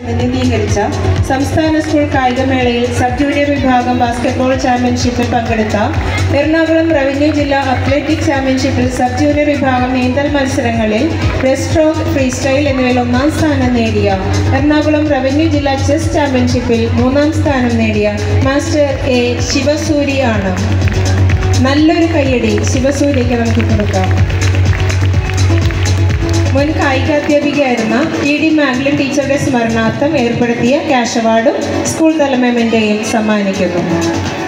പ്രതിനിധീകരിച്ച സംസ്ഥാന സ്കൂൾ കായികമേളയിൽ sub junior വിഭാഗം ബാസ്കറ്റ്ബോൾ ചാമ്പ്യൻഷിപ്പിൽ പങ്കെടുത്ത എറണാകുളം റവന്യൂ ജില്ലാ അത്ലറ്റിക് ചാമ്പ്യൻഷിപ്പിൽ സബ് ജൂനിയർ വിഭാഗം നീന്തൽ മത്സരങ്ങളിൽ ബ്രസ്റ്റ് സ്ട്രോക്ക് ഫ്രീ സ്റ്റൈൽ എന്നിവയിൽ ഒന്നാം സ്ഥാനം നേടിയ എറണാകുളം റവന്യൂ ജില്ലാ ചെസ് ചാമ്പ്യൻഷിപ്പിൽ മൂന്നാം സ്ഥാനം നേടിയ മാസ്റ്റർ എ ശിവസൂരി ആണ് നല്ലൊരു കയ്യടി ശിവസൂര്യയ്ക്ക് നമുക്ക് കൊടുക്കാം മുൻ കായികാധ്യാപികയായിരുന്ന ടി ഡി മാഗ്ലിൻ ടീച്ചറുടെ സ്മരണാർത്ഥം ഏർപ്പെടുത്തിയ ക്യാഷ് അവാർഡും സ്കൂൾ തല മെമ്മൻ്റെയും സമ്മാനിക്കുന്നു